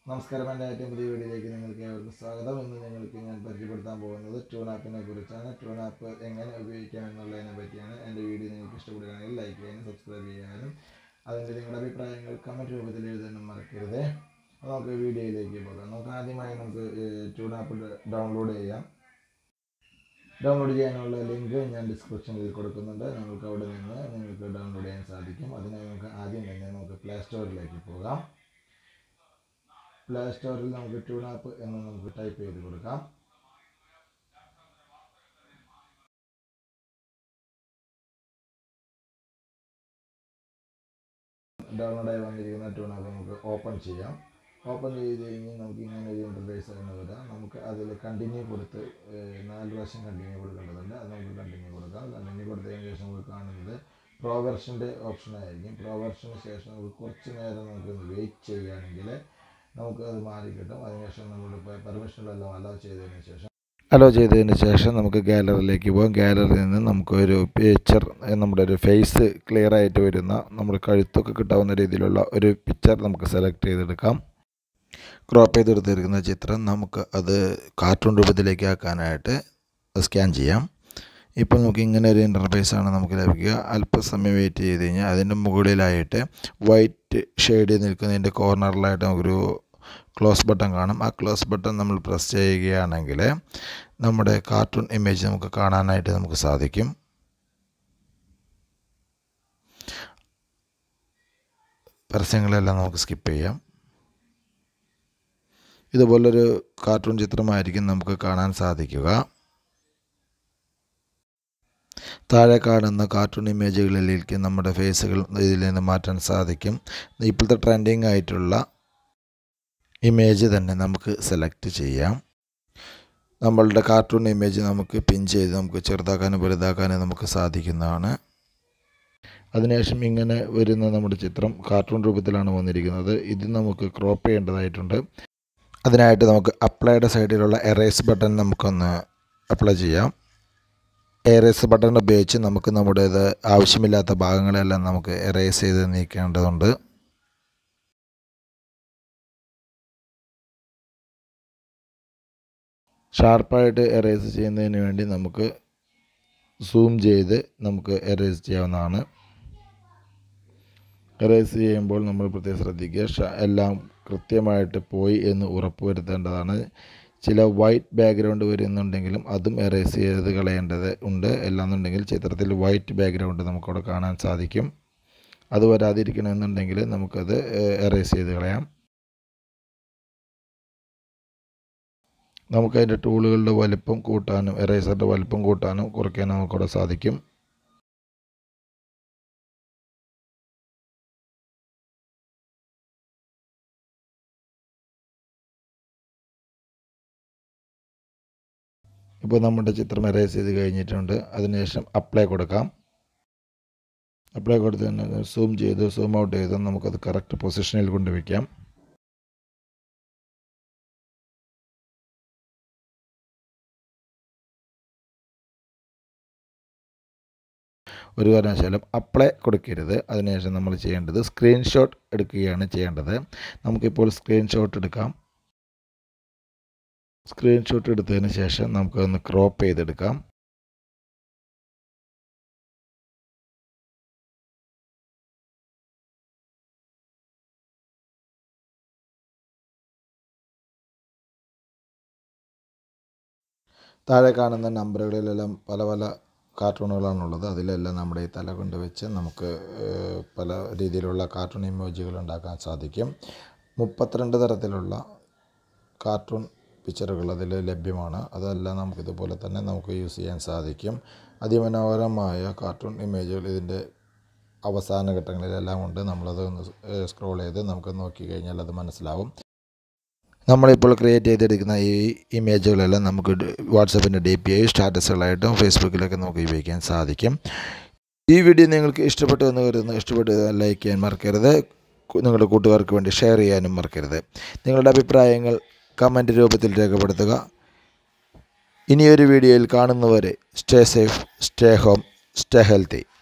നമസ്കാരം എൻ്റെ ഏറ്റവും പുതിയ വീഡിയോയിലേക്ക് നിങ്ങൾക്ക് ഏവർക്കും സ്വാഗതം ഇന്ന് നിങ്ങൾക്ക് ഞാൻ പരിചയപ്പെടുത്താൻ പോകുന്നത് ട്യൂൺ ആപ്പിനെ കുറിച്ചാണ് ട്യൂൺ ആപ്പ് എങ്ങനെ ഉപയോഗിക്കാം എന്നുള്ളതിനെ പറ്റിയാണ് എൻ്റെ വീഡിയോ നിങ്ങൾക്ക് ഇഷ്ടപ്പെടുകയാണെങ്കിൽ ലൈക്ക് ചെയ്യാനും സബ്സ്ക്രൈബ് ചെയ്യാനും അതിൻ്റെ നിങ്ങളുടെ അഭിപ്രായങ്ങൾ കമൻറ്റ് രൂപത്തിൽ എഴുതാനും മറക്കരുത് അപ്പോൾ നമുക്ക് വീഡിയോയിലേക്ക് പോകാം നമുക്ക് ആദ്യമായി നമുക്ക് ട്യൂൺ ആപ്പ് ഡൗൺലോഡ് ചെയ്യാം ഡൗൺലോഡ് ചെയ്യാനുള്ള ലിങ്ക് ഞാൻ ഡിസ്ക്രിപ്ഷനിൽ കൊടുക്കുന്നുണ്ട് നിങ്ങൾക്ക് അവിടെ നിന്ന് നിങ്ങൾക്ക് ഡൗൺലോഡ് ചെയ്യാൻ സാധിക്കും അതിനായി നമുക്ക് ആദ്യം തന്നെ നമുക്ക് പ്ലേ സ്റ്റോറിലേക്ക് പോകാം പ്ലേ സ്റ്റോറിൽ നമുക്ക് ട്യൂൺ ആപ്പ് എന്ന് നമുക്ക് ടൈപ്പ് ചെയ്ത് കൊടുക്കാം ഡൗൺലോഡായി വന്നിരിക്കുന്ന ട്യൂൺ ആപ്പ് നമുക്ക് ഓപ്പൺ ചെയ്യാം ഓപ്പൺ ചെയ്ത് കഴിഞ്ഞ് നമുക്ക് ഇങ്ങനെ ഒരു ഇൻ്റർഫേസ് ആണ് വരാം നമുക്ക് അതിൽ കണ്ടിന്യൂ കൊടുത്ത് ഏഹ്, നാല് പ്രാവശ്യം കണ്ടിന്യൂ കൊടുക്കേണ്ടതുണ്ട് അത് നമുക്ക് കണ്ടിന്യൂ കൊടുക്കാം കണ്ടിന്യൂ കൊടുത്തതിന് ശേഷം നമുക്ക് കാണുന്നത് പ്രോ വെർഷൻ്റെ ഓപ്ഷനായിരിക്കും പ്രോ വെർഷന് ശേഷം നമുക്ക് കുറച്ച് നേരം നമുക്ക് വെയിറ്റ് ചെയ്യുകയാണെങ്കിൽ നമുക്ക് അത് മാറി കിട്ടും അതിനുശേഷം നമ്മൾ പെർമിഷനിലെല്ലാം അലോ ചെയ്തതിന് ശേഷം അലോ ചെയ്തതിന് ശേഷം നമുക്ക് ഗാലറിയിലേക്ക് പോകാം ഗാലറിയിൽ നിന്ന് നമുക്കൊരു പിക്ചർ നമ്മുടെ ഒരു ഫേസ് ക്ലിയർ ആയിട്ട് വരുന്ന നമ്മുടെ കഴുത്തൊക്കെ കിട്ടാവുന്ന രീതിയിലുള്ള ഒരു പിക്ചർ നമുക്ക് സെലക്ട് ചെയ്തെടുക്കാം ക്രോപ്പ് ചെയ്തെടുത്തിരിക്കുന്ന ചിത്രം നമുക്ക് അത് കാർട്ടൂൺ രൂപത്തിലേക്ക് ആക്കാനായിട്ട് സ്കാൻ ചെയ്യാം ഇപ്പോൾ നമുക്ക് ഇങ്ങനെ ഒരു ഇൻ്റർഫേസാണ് നമുക്ക് ലഭിക്കുക അല്പസമയം വെയിറ്റ് ചെയ്ത് കഴിഞ്ഞാൽ അതിൻ്റെ മുകളിലായിട്ട് വൈറ്റ് ഷെയ്ഡ് നിൽക്കുന്നതിൻ്റെ കോർണറിലായിട്ട് നമുക്കൊരു ക്ലോസ് ബട്ടൺ കാണും ആ ക്ലോസ് ബട്ടൺ നമ്മൾ പ്രസ് ചെയ്യുകയാണെങ്കിൽ നമ്മുടെ കാർട്ടൂൺ ഇമേജ് നമുക്ക് കാണാനായിട്ട് നമുക്ക് സാധിക്കും പരസ്യങ്ങളെല്ലാം നമുക്ക് സ്കിപ്പ് ചെയ്യാം ഇതുപോലൊരു കാർട്ടൂൺ ചിത്രമായിരിക്കും നമുക്ക് കാണാൻ സാധിക്കുക താഴെ കാണുന്ന കാർട്ടൂൺ ഇമേജുകളിലേക്ക് നമ്മുടെ ഫേസുകൾ ഇതിൽ നിന്ന് മാറ്റാൻ സാധിക്കും ഇപ്പോഴത്തെ ട്രെൻഡിങ് ആയിട്ടുള്ള ഇമേജ് തന്നെ നമുക്ക് സെലക്ട് ചെയ്യാം നമ്മളുടെ കാർട്ടൂൺ ഇമേജ് നമുക്ക് പിൻ ചെയ്ത് നമുക്ക് ചെറുതാക്കാനും വലുതാക്കാനും നമുക്ക് സാധിക്കുന്നതാണ് അതിനുശേഷം ഇങ്ങനെ വരുന്ന നമ്മുടെ ചിത്രം കാർട്ടൂൺ രൂപത്തിലാണ് വന്നിരിക്കുന്നത് ഇത് നമുക്ക് ക്രോപ്പ് ചെയ്യേണ്ടതായിട്ടുണ്ട് അതിനായിട്ട് നമുക്ക് അപ്ലൈയുടെ സൈഡിലുള്ള എറേസ് ബട്ടൺ നമുക്കൊന്ന് അപ്ലൈ ചെയ്യാം എറേസ് ബട്ടൺ ഉപയോഗിച്ച് നമുക്ക് നമ്മുടേത് ആവശ്യമില്ലാത്ത ഭാഗങ്ങളെല്ലാം നമുക്ക് എറേസ് ചെയ്ത് നീക്കേണ്ടതുണ്ട് ഷാർപ്പായിട്ട് എറേസ് ചെയ്യുന്നതിന് വേണ്ടി നമുക്ക് സൂം ചെയ്ത് നമുക്ക് എറേസ് ചെയ്യാവുന്നതാണ് എറേസ് ചെയ്യുമ്പോൾ നമ്മൾ പ്രത്യേകം ശ്രദ്ധിക്കുക ഷ- എല്ലാം കൃത്യമായിട്ട് പോയി എന്ന് ഉറപ്പുവരുത്തേണ്ടതാണ് ചില വൈറ്റ് ബാക്ക്ഗ്രൗണ്ട് വരുന്നുണ്ടെങ്കിലും അതും എറേസ് ചെയ്ത് കളയേണ്ടത് ഉണ്ട് അല്ലാന്നുണ്ടെങ്കിൽ ചിത്രത്തിൽ വൈറ്റ് ബാക്ക്ഗ്രൗണ്ട് നമുക്കവിടെ കാണാൻ സാധിക്കും അത് വരാതിരിക്കണമെന്നുണ്ടെങ്കിൽ നമുക്കത് എറേസ് ചെയ്ത് കളയാം നമുക്ക് അതിൻ്റെ ടൂളുകളുടെ വലിപ്പം കൂട്ടാനും എറേസറിൻ്റെ വലിപ്പം കൂട്ടാനും കുറയ്ക്കാനും നമുക്കവിടെ സാധിക്കും ഇപ്പോൾ നമ്മുടെ ചിത്രം എറേസ് ചെയ്ത് കഴിഞ്ഞിട്ടുണ്ട് അതിനുശേഷം അപ്ലൈ കൊടുക്കാം അപ്ലൈ കൊടുത്ത് തന്നെ സൂം ചെയ്ത് സൂം ഔട്ട് ചെയ്ത് നമുക്കത് കറക്റ്റ് പൊസിഷനിൽ കൊണ്ടുവയ്ക്കാം ഒരു കാരണവശാലും അപ്ലൈ കൊടുക്കരുത് അതിനുശേഷം നമ്മൾ ചെയ്യേണ്ടത് സ്ക്രീൻഷോട്ട് എടുക്കുകയാണ് ചെയ്യേണ്ടത് നമുക്കിപ്പോൾ സ്ക്രീൻഷോട്ട് എടുക്കാം സ്ക്രീൻഷോട്ട് എടുത്തതിന് ശേഷം നമുക്കൊന്ന് ക്രോപ്പ് ചെയ്തെടുക്കാം താഴെ കാണുന്ന നമ്പറുകളിലെല്ലാം പല പല കാർട്ടൂണുകളാണുള്ളത് അതിലെല്ലാം നമ്മുടെ ഈ തല കൊണ്ട് വെച്ച് നമുക്ക് ഏഹ്, പല രീതിയിലുള്ള കാർട്ടൂൺ ഇമോജികൾ ഉണ്ടാക്കാൻ സാധിക്കും മുപ്പത്തിരണ്ട് തരത്തിലുള്ള കാർട്ടൂൺ പിക്ചറുകൾ അതിൽ ലഭ്യമാണ് അതെല്ലാം നമുക്ക് ഇതുപോലെ തന്നെ നമുക്ക് യൂസ് ചെയ്യാൻ സാധിക്കും അതിമനോഹരമായ കാർട്ടൂൺ ഇമേജുകൾ ഇതിൻ്റെ അവസാന ഘട്ടങ്ങളിലെല്ലാം ഉണ്ട് നമ്മളത് ഒന്ന് സ്ക്രോൾ ചെയ്ത് നമുക്ക് നോക്കി കഴിഞ്ഞാൽ അത് മനസ്സിലാവും നമ്മളിപ്പോൾ ക്രിയേറ്റ് ചെയ്തെടുക്കുന്ന ഈ ഇമേജുകളെല്ലാം നമുക്ക് വാട്സപ്പിൻ്റെ ഡി പി ഐ സ്റ്റാറ്റസുകളായിട്ടും ഫേസ്ബുക്കിലൊക്കെ നമുക്ക് ഉപയോഗിക്കാൻ സാധിക്കും ഈ വീഡിയോ നിങ്ങൾക്ക് ഇഷ്ടപ്പെട്ടു എന്ന് കരുതുന്നു ഇഷ്ടപ്പെട്ടു ലൈക്ക് ചെയ്യാൻ മറക്കരുത് കു- നിങ്ങളുടെ കൂട്ടുകാർക്ക് വേണ്ടി ഷെയർ ചെയ്യാനും മറക്കരുത് നിങ്ങളുടെ അഭിപ്രായങ്ങൾ കമൻറ്റ് രൂപത്തിൽ രേഖപ്പെടുത്തുക ഇനിയൊരു വീഡിയോയിൽ കാണുന്നവരെ stay safe stay home stay healthy